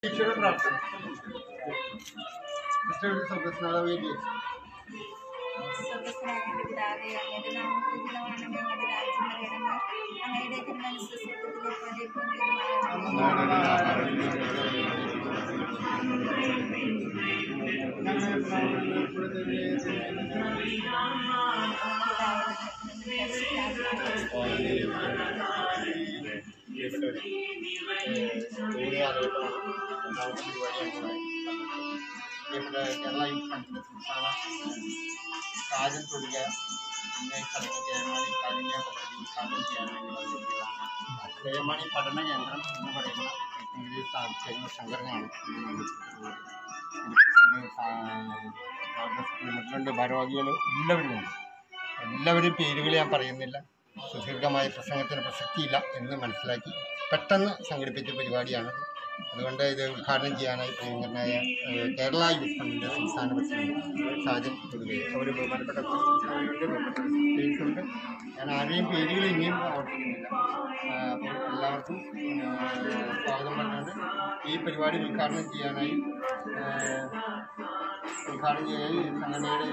ഈശ്വര പ്രാർത്ഥന സിസ്റ്റർ സ്വപ്നസ്നാളവേണ്ടി സ്വർഗ്ഗസ്ഥനായ പിതാവേ, അങ്ങയുടെ നാമം പൂജിതമാകണമേ, അങ്ങയുടെ രാജ്യം വരണമേ, അങ്ങയുടെ തിരുമനസ്സ് സ്വർഗ്ഗത്തിലെ പോലെ ഭൂമിയിലുമാകണമേ. കേരള യൂത്ത് ഫണ്ടിന്റെ സംസ്ഥാന കാര്യം തുടങ്ങിയ ഇന്ന് സ്ഥലത്ത് ജയമാണി കാരുണ്യ പദ്ധതി ഉദ്ഘാടനം ചെയ്യാൻ വേണ്ടി വന്നിരിക്കുകയാണ് ജയമാണി പഠന കേന്ദ്രം എന്ന് പറയുന്ന ഇംഗ്ലീഷ് സ്ഥാപിച്ചിരുന്ന സംഘടനയാണ് ഇന്ന് നിർമ്മിച്ചിട്ടുള്ളത്. ഇതിന്റെ സാ- മുതലുണ്ട് ഭാരവാഹികൾ എല്ലാവരുമുണ്ട് എല്ലാവരും പേരുകൾ ഞാൻ പറയുന്നില്ല സുദീർഘമായ പ്രസംഗത്തിന് പ്രസക്തിയില്ല എന്ന് മനസ്സിലാക്കി പെട്ടെന്ന് സംഘടിപ്പിച്ച പരിപാടിയാണ് അതുകൊണ്ട് ഇത് ഉദ്ഘാടനം ചെയ്യാനായി പ്രിയങ്കരനായ ഏഹ്, കേരള യൂത്ത് ഫണ്ടിൻ്റെ സംസ്ഥാന പ്രസിഡന്റ് സാജൻ കൊടുക്കുകയും അവർ ബഹുമാനപ്പെട്ട ഉണ്ട് ഞാൻ ആരെയും പേരുകൾ ഇനിയും ഓർക്കുന്നില്ല ആ, അപ്പോൾ എല്ലാവർക്കും ആ, സ്വാഗതം പറഞ്ഞുകൊണ്ട് ഈ പരിപാടി ഉദ്ഘാടനം ചെയ്യാനായി ആ, ഉദ്ഘാടനം ചെയ്യാനായി സംഘടനയുടെ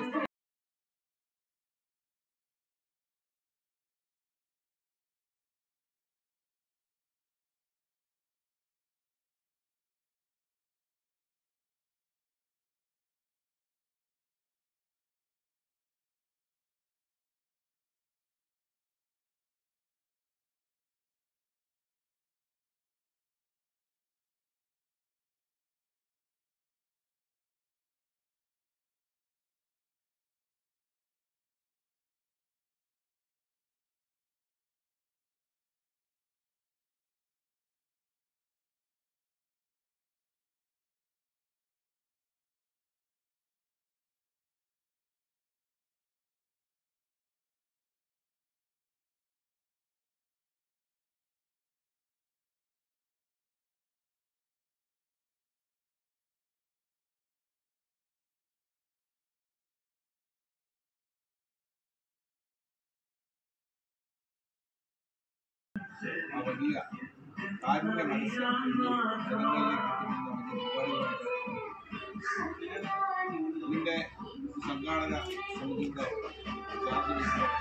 ആ വലിയ കാരുണ്യ മനസ്സ് ജനങ്ങളിലേക്ക് എത്തിക്കുന്ന വലിയ പരിപാടിയുമായിട്ട് ഇതിൻ്റെ സംഘാടക സമിതിയുടെ ചാർജ്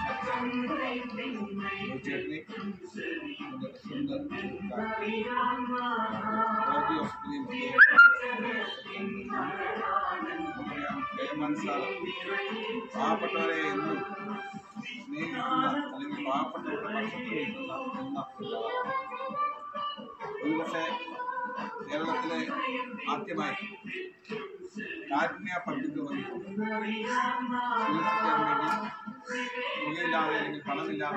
ചേട്ടനെ ഇതിൻ്റെ പ്രസിഡന്റ് ജോർജ് ജോസഫിനെയും നമുക്കറിയാം കെ എം സാർ പാവപ്പെട്ടവരെ എന്നും സ്നേഹിക്കുന്ന അല്ലെങ്കിൽ പാവപ്പെട്ടവരുടെ പക്ഷത്ത് നിൽക്കുന്ന എന്ന ഒരുപക്ഷെ കേരളത്തിലെ ആദ്യമായി കാരുണ്യ പദ്ധതി വഴി ചികിത്സിക്കാൻ വേണ്ടി തുകയില്ലാതെ അല്ലെങ്കിൽ പണമില്ലാതെ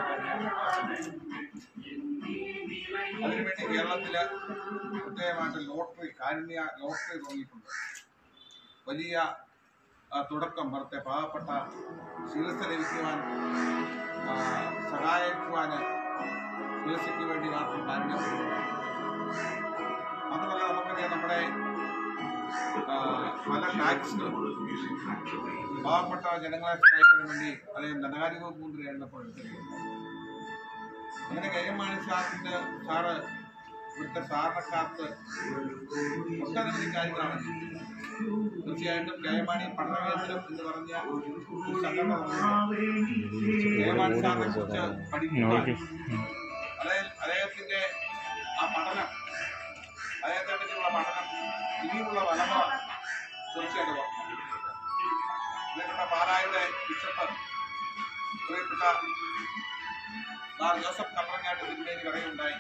അതിനുവേണ്ടി കേരളത്തില് പ്രത്യേകമായിട്ട് ലോട്ടറി കാരുണ്യ ലോട്ടറി തുടങ്ങിയിട്ടുണ്ട് വലിയ ആ, തുടക്കം പുറത്തെ പാവപ്പെട്ട ചികിത്സ ലഭിക്കുവാൻ ആ, സഹായിക്കുവാൻ ചികിത്സയ്ക്ക് വേണ്ടി മാത്രം കാരുണ്യ മാത്രമല്ല നമുക്കറിയാം നമ്മുടെ ആ, പല ടാക്സുകളും പാവപ്പെട്ട ജനങ്ങളെ സഹായിക്കാൻ വേണ്ടി അദ്ദേഹം ധനകാര്യ വകുപ്പ് മന്ത്രിയായിരുന്നപ്പോൾ എടുത്തിരിക്കുന്നത് അങ്ങനെ കെ എം മാണി സാറിൻ്റെ സാറ് ഇവിടുത്തെ സാറിനെ കാത്ത് ഒട്ടനവധി കാര്യങ്ങളാണ് തീർച്ചയായിട്ടും കെ എം മാണി പഠന കേന്ദ്രം എന്ന് പറഞ്ഞ ഒരു സംഘടന തുടങ്ങുമ്പോൾ കെ എം മാണി സാറിനെ കുറിച്ച് പഠിക്കുവാൻ അദ്ദേഹം അദ്ദേഹത്തിന്റെ ആ പഠനം അദ്ദേഹത്തെ പറ്റിയുള്ള പഠനം ഇനിയുള്ള തലമുറ തീർച്ചയായിട്ടും ഓർക്കണം. പ്രിയപ്പെട്ട പാലായുടെ ബിഷപ്പ് പ്രിയപ്പെട്ട മാർ ജോസഫ് കപ്പറങ്ങാട്ട് തിരുമേനി പറയുകയുണ്ടായി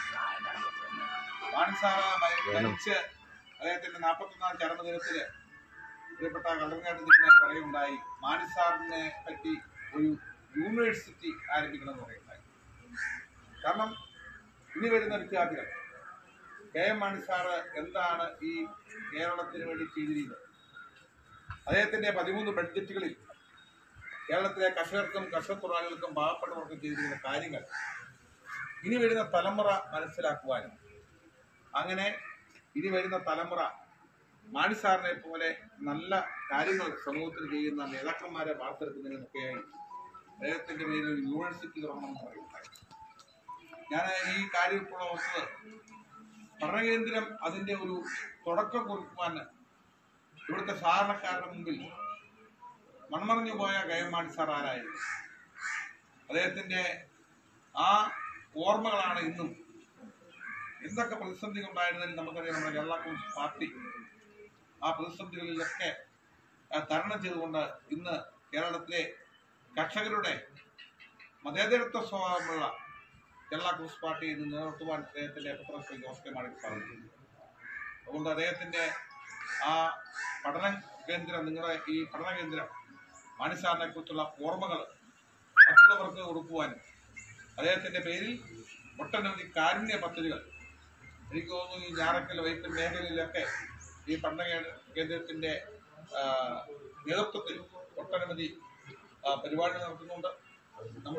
മാണിസാറ മരിച്ച് അദ്ദേഹത്തിന്റെ നാൽപ്പത്തൊന്നാം ചരമദിനത്തില് പ്രിയപ്പെട്ട കടങ്ങാട്ട് തിരുമേനി പറയുകയുണ്ടായി മാണിസാറിനെ പറ്റി ഒരു യൂണിവേഴ്സിറ്റി ആരംഭിക്കണമെന്ന് പറയുകയുണ്ടായി കാരണം ഇനി വരുന്ന വിദ്യാർത്ഥികൾ കെ എം മാണി സാറ് എന്താണ് ഈ കേരളത്തിന് വേണ്ടി ചെയ്തിരിക്കുന്നത് അദ്ദേഹത്തിന്റെ പതിമൂന്ന് ബഡ്ജറ്റുകളിൽ കേരളത്തിലെ കർഷകർക്കും കർഷക തൊഴിലാളികൾക്കും പാവപ്പെട്ടവർക്കും ചെയ്തിരിക്കുന്ന കാര്യങ്ങൾ ഇനി വരുന്ന തലമുറ മനസ്സിലാക്കുവാനും അങ്ങനെ ഇനി വരുന്ന തലമുറ മാണി സാറിനെ പോലെ നല്ല കാര്യങ്ങൾ സമൂഹത്തിൽ ചെയ്യുന്ന നേതാക്കന്മാരെ വാർത്തെടുക്കുന്നതിനൊക്കെയായി അദ്ദേഹത്തിന്റെ പേരിൽ ഒരു യൂണിവേഴ്സിറ്റി തുടങ്ങണമെന്ന് പറയുന്നത് ഞാൻ ഈ കാര്യം ഇപ്പോൾ ഓർത്തത് പഠനകേന്ദ്രം അതിന്റെ ഒരു തുടക്കം കുറിക്കുവാൻ ഇവിടുത്തെ സാധാരണക്കാരുടെ മുമ്പിൽ മൺമറഞ്ഞു പോയ കയമാണി സാർ ആരായിരുന്നു അദ്ദേഹത്തിന്റെ ആ ഓർമ്മകളാണ് ഇന്നും എന്തൊക്കെ പ്രതിസന്ധികൾ ഉണ്ടായിരുന്നാലും നമുക്കറിയാം നമ്മുടെ കേരള കോൺഗ്രസ് പാർട്ടി ആ പ്രതിസന്ധികളിലൊക്കെ ആ, തരണം ചെയ്തുകൊണ്ട് ഇന്ന് കേരളത്തിലെ കർഷകരുടെ മതേതരത്വ സ്വഭാവമുള്ള കേരള കോൺഗ്രസ് പാർട്ടി ഇന്ന് നിലനിർത്തുവാൻ അദ്ദേഹത്തിന്റെ പുത്ര ശ്രീ ജോസ് കെ മാണിക്ക് സാധിച്ചു അതുകൊണ്ട് അദ്ദേഹത്തിന്റെ ആ പഠന കേന്ദ്രം നിങ്ങളുടെ ഈ പഠന കേന്ദ്രം മാണിസാറിനെ കുറിച്ചുള്ള ഓർമ്മകൾ മറ്റുള്ളവർക്ക് കൊടുക്കുവാനും അദ്ദേഹത്തിന്റെ പേരിൽ ഒട്ടനവധി കാരുണ്യ പദ്ധതികൾ എനിക്ക് തോന്നുന്നു ഈ ഞാറക്കൽ വൈപ്പിൻ മേഖലയിലൊക്കെ ഈ പഠന കേ- കേന്ദ്രത്തിന്റെ ആ, നേതൃത്വത്തിൽ ഒട്ടനവധി ആ, പരിപാടികൾ നടത്തുന്നുണ്ട് നമ്മൾ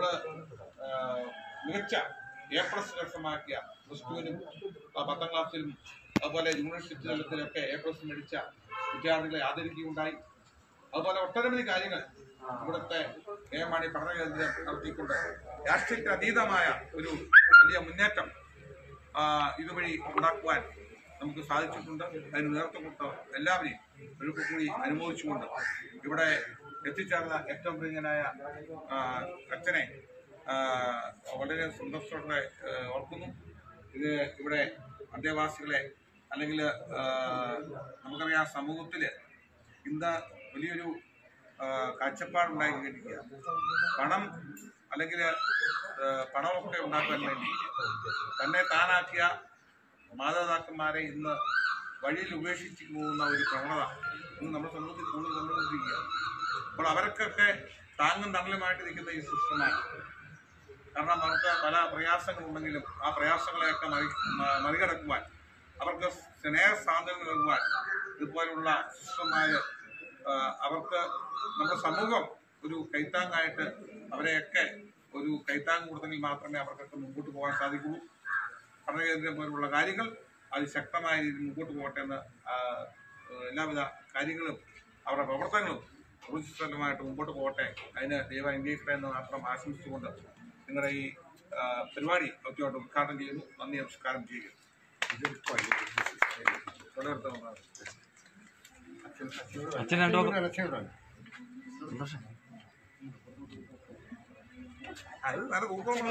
മികച്ച എ പ്ലസ് കരസ്ഥമാക്കിയ പ്ലസ് ടുവിനും പത്താം ക്ലാസ്സിലും അതുപോലെ യൂണിവേഴ്സിറ്റി തലത്തിലൊക്കെ എ പ്ലസ് മേടിച്ച വിദ്യാർത്ഥികളെ ആദരിക്കുകയുണ്ടായി അതുപോലെ ഒട്ടനവധി കാര്യങ്ങൾ ഇവിടുത്തെ കെ എം മാണി പഠന കേന്ദ്രം നടത്തിക്കൊണ്ട് രാഷ്ട്രീയത്തിന് അതീതമായ ഒരു വലിയ മുന്നേറ്റം ആ, ഇതുവഴി ഉണ്ടാക്കുവാൻ നമുക്ക് സാധിച്ചിട്ടുണ്ട് അതിന് നേതൃത്വം കൊടുത്ത എല്ലാവരെയും ഒഴുക്ക് കൂടി അനുമോദിച്ചുകൊണ്ട് ഇവിടെ എത്തിച്ചേർന്ന ഏറ്റവും പ്രിയനായ ആ, അച്ഛനെ ആ, വളരെ സന്തോഷത്തോടെ ആ, ഓർക്കുന്നു ഇത് ഇവിടെ അന്തേവാസികളെ അല്ലെങ്കിൽ നമുക്കറിയാം സമൂഹത്തിൽ ഇന്ന് വലിയൊരു ആ, കാഴ്ചപ്പാടുണ്ടായിരിക്കുക പണം അല്ലെങ്കിൽ പണമൊക്കെ ഉണ്ടാക്കാൻ വേണ്ടി തന്നെ താനാക്കിയ മാതാപിതാക്കന്മാരെ ഇന്ന് വഴിയിൽ ഉപേക്ഷിച്ച് പോകുന്ന ഒരു പ്രവണത ഇന്ന് നമ്മുടെ സമൂഹത്തിൽ കൂടുതൽ കണ്ടുകൊണ്ടിരിക്കുകയാണ് അപ്പോൾ അവർക്കൊക്കെ താങ്ങും തണലുമായിട്ട് നിൽക്കുന്ന ഈ സിസ്റ്റമാണ് കാരണം അവർക്ക് പല പ്രയാസങ്ങളുണ്ടെങ്കിലും ആ പ്രയാസങ്ങളെയൊക്കെ മറി മ- മറികടക്കുവാൻ അവർക്ക് സ്നേഹ സ്വാതന്ത്ര്യം നൽകുവാൻ ഇതുപോലുള്ള സിസ്റ്റമായ അവർക്ക് നമ്മുടെ സമൂഹം ഒരു കൈത്താങ്ങായിട്ട് അവരെയൊക്കെ ഒരു കൈത്താങ് കൊടുത്തെങ്കിൽ മാത്രമേ അവർക്കൊക്കെ മുമ്പോട്ട് പോകാൻ സാധിക്കുള്ളൂ പഠനകേന്ദ്രം പോലുള്ള കാര്യങ്ങൾ അതിശക്തമായ രീതിയിൽ മുമ്പോട്ട് പോകട്ടെ എന്ന് ആ, എല്ലാവിധ കാര്യങ്ങളും അവരുടെ പ്രവർത്തനങ്ങളും ഊർജ്ജസ്വലമായിട്ട് മുമ്പോട്ട് പോകട്ടെ അതിന് ദൈവം ഇന്ത്യയിലെ എന്ന് മാത്രം ആശംസിച്ചുകൊണ്ട് നിങ്ങളുടെ ഈ ആ, പരിപാടി ഔദ്യോഗികമായിട്ട് ഉദ്ഘാടനം ചെയ്യുന്നു നന്ദി നമസ്കാരം ചെയ്യുക വളരെ ഉത്തമമാണ്. അച്ഛൻ രണ്ടു വാക്ക് അത് നല്ല തൂക്കമുള്ള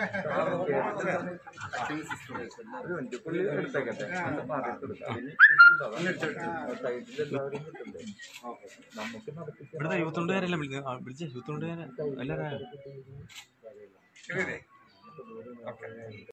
ഇവിടുത്തെ യൂത്ത് കൊണ്ടുകാരെല്ലാം വിളിച്ച യൂത്ത് കൊണ്ടുകാരെ എല്ലാവരും ശരിയല്ലേ ഓക്കെ